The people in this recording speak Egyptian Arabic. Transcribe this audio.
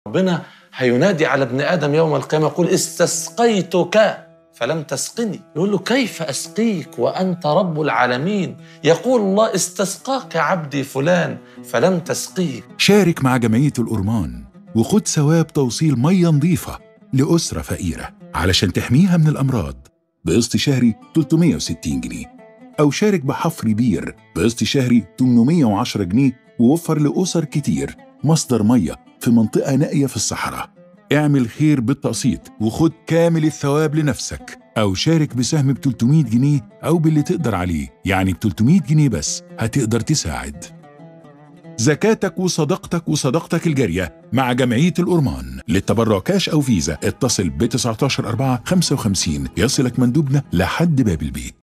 ربنا هينادي على ابن ادم يوم القيامه يقول استسقيتك فلم تسقني يقول له كيف اسقيك وانت رب العالمين يقول الله استسقاك عبدي فلان فلم تسقيه شارك مع جمعية الأورمان وخد ثواب توصيل مية نظيفة لأسرة فقيرة علشان تحميها من الأمراض بقسط شهري 360 جنيه أو شارك بحفر بير بقسط شهري 810 جنيه ووفر لأسر كتير مصدر مية في منطقة نائية في الصحراء اعمل خير بالتقسيط وخد كامل الثواب لنفسك أو شارك بسهم ب 300 جنيه أو باللي تقدر عليه يعني ب 300 جنيه بس هتقدر تساعد زكاتك وصدقتك وصدقتك الجارية مع جمعية الأورمان للتبرع كاش أو فيزا اتصل ب 19 4 55 يصلك مندوبنا لحد باب البيت